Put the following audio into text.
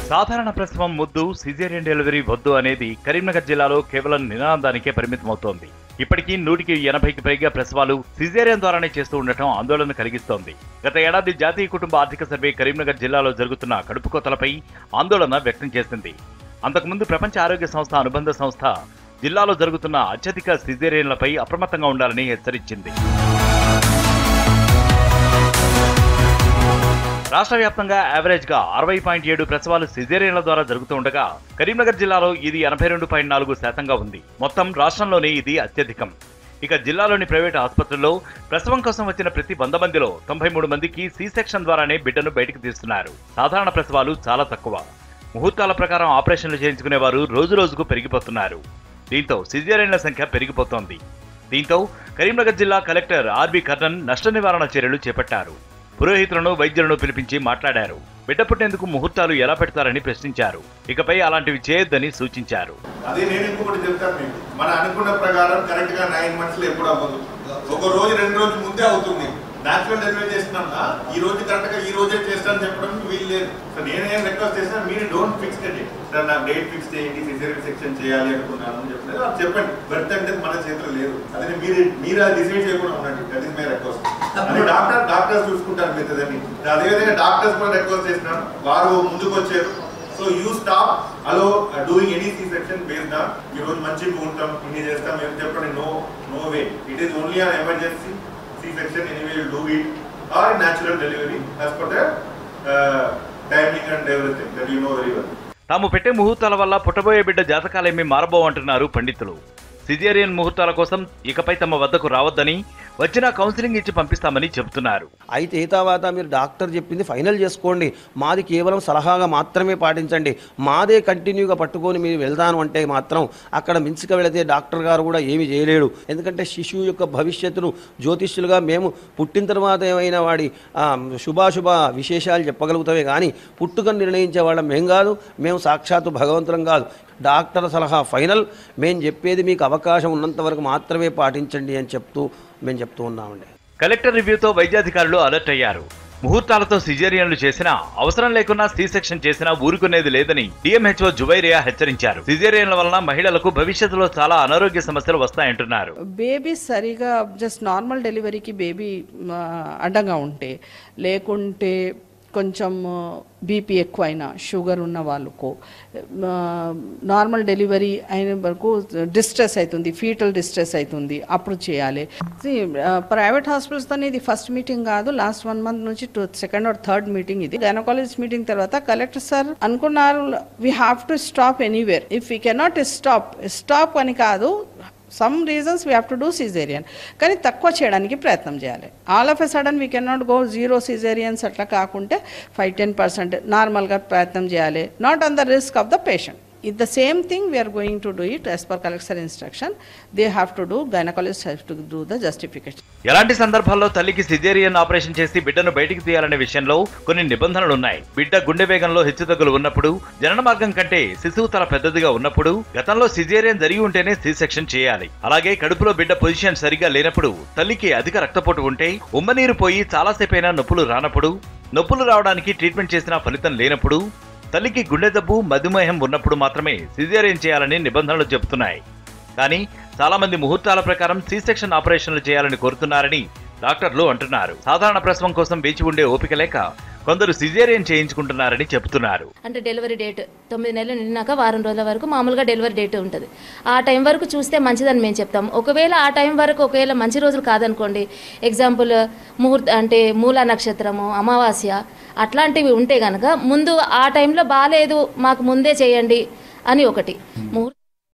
సాధారణ ప్రసవం ముద్దు సిజేరియన్ డెలివరీ వద్దు అనేది కరీంనగర్ జిల్లాలో కేవలం నినాదానికే పరిమితమవుతోంది ఇప్పటికీ నూటికి ఎనభైకి పైగా ప్రసవాలు సిజేరియన్ ద్వారానే చేస్తూ ఉండటం ఆందోళన కలిగిస్తోంది గత ఏడాది జాతీయ కుటుంబ ఆర్థిక సర్వే కరీంనగర్ జిల్లాలో జరుగుతున్న కడుపు కోతలపై ఆందోళన వ్యక్తం చేసింది అంతకుముందు ప్రపంచ ఆరోగ్య సంస్థ అనుబంధ సంస్థ జిల్లాలో జరుగుతున్న అత్యధిక సిజేరియన్లపై అప్రమత్తంగా ఉండాలని హెచ్చరించింది రాష్ట్ర వ్యాప్తంగా యావరేజ్ గా అరవై పాయింట్ ఏడు ప్రసవాలు సిజేరియన్ల ద్వారా జరుగుతూ ఉండగా కరీంనగర్ జిల్లాలో ఇది ఎనభై రెండు పాయింట్ నాలుగు శాతంగా ఉంది మొత్తం రాష్ట్రంలోనే ఇది అత్యధికం ఇక జిల్లాలోని ప్రైవేట్ ఆసుపత్రుల్లో ప్రసవం కోసం వచ్చిన ప్రతి వంద మందిలో తొంభై మూడు మందికి సి సెక్షన్ ద్వారానే బిడ్డను బయటకు తీస్తున్నారు సాధారణ ప్రసవాలు చాలా తక్కువ ముహూర్తాల ప్రకారం ఆపరేషన్లు చేయించుకునే వారు రోజు రోజుకు పెరిగిపోతున్నారు దీంతో సిజేరియన్ల సంఖ్య పెరిగిపోతోంది దీంతో కరీంనగర్ జిల్లా కలెక్టర్ ఆర్బి కర్ణన్ నష్ట నివారణ చర్యలు చేపట్టారు పురోహితులను వైద్యులను పిలిపించి మాట్లాడారు బిడ్డ పుట్టేందుకు ముహూర్తాలు ఎలా పెడతారని ప్రశ్నించారు ఇకపై అలాంటివి చేయొద్దని సూచించారు అదే నేను ఇంకొకటి చెప్తాను మీకు మన అనుకున్న ప్రకారం కరెక్ట్ గా నైన్ మంత్స్ లో ఎప్పుడు అవ్వదు ఒక రోజు రెండు రోజుల ముందే అవుతుంది న్యాచురల్ డెలివరీ చేస్తున్నా ఈ రోజు కరెక్ట్ గా ఈ రోజే చేస్తానని చెప్పడం వీలు లేదు సో నేనేం రిక్వెస్ట్ చేసినా మీరు డోంట్ ఫిక్స్ అండి సార్ నాకు డేట్ ఫిక్స్ చేయండి సిజేరియన్ సెక్షన్ చేయాలి అనుకున్నాను అని చెప్పలేదు అది చెప్పండి బర్త్ అంటే మన చేతిలో లేదు అదే మీరు మీరు అది డిసైడ్ చేయకుండా ఉండండి దట్ ఇస్ మై రిక్వెస్ట్ అది డాక్టర్ డాక్టర్స్ చూసుకుంటారు మిగతాదని అదేవిధంగా డాక్టర్స్ కూడా రిక్వెస్ట్ చేసినాను వారు ముందుకు వచ్చారు so you stop allow doing any C section based on ఈ రోజు మంచిగా ఉంటాం ఇన్ని చేస్తాం మేము చెప్పండి no no way it is only on emergency C section anyway you do it or natural delivery as per the timing and everything that you know very well తాము పెట్టే ముహూర్తాల వల్ల పుట్టబోయే బిడ్డ జాతకాలేమీ మారబోవంటున్నారు పండితులు సిజేరియన్ ముహూర్తాల కోసం ఇకపై తమ వద్దకు రావద్దని వచ్చినా కౌన్సిలింగ్ ఇచ్చి పంపిస్తామని చెబుతున్నారు అయితే తర్వాత మీరు డాక్టర్ చెప్పింది ఫైనల్ చేసుకోండి మాది కేవలం సలహాగా మాత్రమే పాటించండి మాదే కంటిన్యూగా పట్టుకొని మీరు వెళ్దాను అంటే మాత్రం అక్కడ మించుక వెళితే డాక్టర్ గారు కూడా ఏమీ చేయలేడు ఎందుకంటే శిశువు యొక్క భవిష్యత్తును జ్యోతిష్యులుగా మేము పుట్టిన తర్వాత ఏమైనా వాడి ఆ, శుభాశుభ విశేషాలు చెప్పగలుగుతామే కానీ పుట్టుకను నిర్ణయించే వాళ్ళం మేం కాదు మేము సాక్షాత్తు భగవంతులం కాదు డాక్టర్ సలహా ఫైనల్ మేము చెప్పేది మీకు అవకాశం ఉన్నంత వరకు మాత్రమే పాటించండి అని చెప్తూ మేము చెప్తూ ఉన్నామండి కలెక్టర్ రివ్యూతో వైద్యాధికారులు అలర్ట్ అయ్యారు ముహూర్తాలతో సిజేరియన్లు చేసినా అవసరం లేకున్నా సి సెక్షన్ చేసినా ఊరుకునేది లేదని డిఎంహెచ్ఓ జువైరియా హెచ్చరించారు సిజేరియన్ల వలన మహిళలకు భవిష్యత్తులో చాలా అనారోగ్య సమస్యలు వస్తాయంటున్నారు బేబీ సరిగా జస్ట్ నార్మల్ డెలివరీకి బేబీ ఆ, అడ్డంగా ఉంటే లేకుంటే కొంచెం బీపీ ఎక్కువైనా షుగర్ ఉన్న వాళ్ళకు ఆ, నార్మల్ డెలివరీ అయిన వరకు డిస్ట్రెస్ అవుతుంది ఫీటల్ డిస్ట్రెస్ అవుతుంది అప్పుడు చేయాలి ప్రైవేట్ హాస్పిటల్స్తో ఇది ఫస్ట్ మీటింగ్ కాదు లాస్ట్ వన్ మంత్ నుంచి two second or third meeting ఇది గైనకాలజిస్ట్ మీటింగ్ తర్వాత కలెక్టర్ సార్ అనుకున్నారు we have to stop anywhere if we cannot stop stop అని కాదు some reasons we have to do caesarean కానీ తక్కువ చేయడానికి ప్రయత్నం చేయాలి all of a sudden we can not go zero caesareans అట్లా కాకుంటే ఫైవ్ టెన్ పర్సెంట్ నార్మల్గా ప్రయత్నం చేయాలి not on the risk of the patient it the same thing we are going to do it as per collector instruction they have to do gynaecologist have to do the justification ఎలాంటి సందర్భాల్లో తల్లికి caesarean operation చేసి బిడ్డను బయటికి తీయాలనే విషయంలో కొన్ని నిబంధనలు ఉన్నాయి బిడ్డ గుండె వేగంలో హెచ్చుతగ్గులు ఉన్నప్పుడు జనన మార్గం కంటే శిశువు తల పెద్దదిగా ఉన్నప్పుడు గతంలో సిజేరియన్ జరిగి ఉంటేనే సి సెక్షన్ చేయాలి అలాగే కడుపులో బిడ్డ పొజిషన్ సరిగా లేనప్పుడు తల్లికి అధిక రక్తపోటు ఉంటే ఉమ్మనీరు పోయి చాలాసేపైనా నొప్పులు రానప్పుడు నొప్పులు రావడానికి ట్రీట్మెంట్ చేసినా ఫలితం లేనప్పుడు తల్లికి గుండె జబ్బు మధుమేహం ఉన్నప్పుడు మాత్రమే సిజేరియన్ చేయాలని నిబంధనలు చెబుతున్నాయి కానీ చాలా మంది ముహూర్తాల ప్రకారం సి సెక్షన్ ఆపరేషన్లు చేయాలని కోరుతున్నారని డాక్టర్లు అంటున్నారు సాధారణ ప్రసవం కోసం వేచి ఉండే ఓపిక లేక కొందరు సిజేరియన్ చేయించుకుంటున్నారని చెబుతున్నారు అంటే డెలివరీ డేట్ తొమ్మిది నెలలు నిండినాక వారం రోజుల వరకు మామూలుగా డెలివరీ డేట్ ఉంటుంది ఆ టైం వరకు చూస్తే మంచిదని మేము చెప్తాం ఒకవేళ ఆ టైం వరకు ఒకవేళ మంచి రోజులు కాదనుకోండి ఎగ్జాంపుల్ ముహూర్త అంటే మూల నక్షత్రము అమావాస్య అట్లాంటివి ఉంటే కనుక ముందు ఆ టైంలో బాగాలేదు మాకు ముందే చేయండి అని ఒకటి ముహూర్త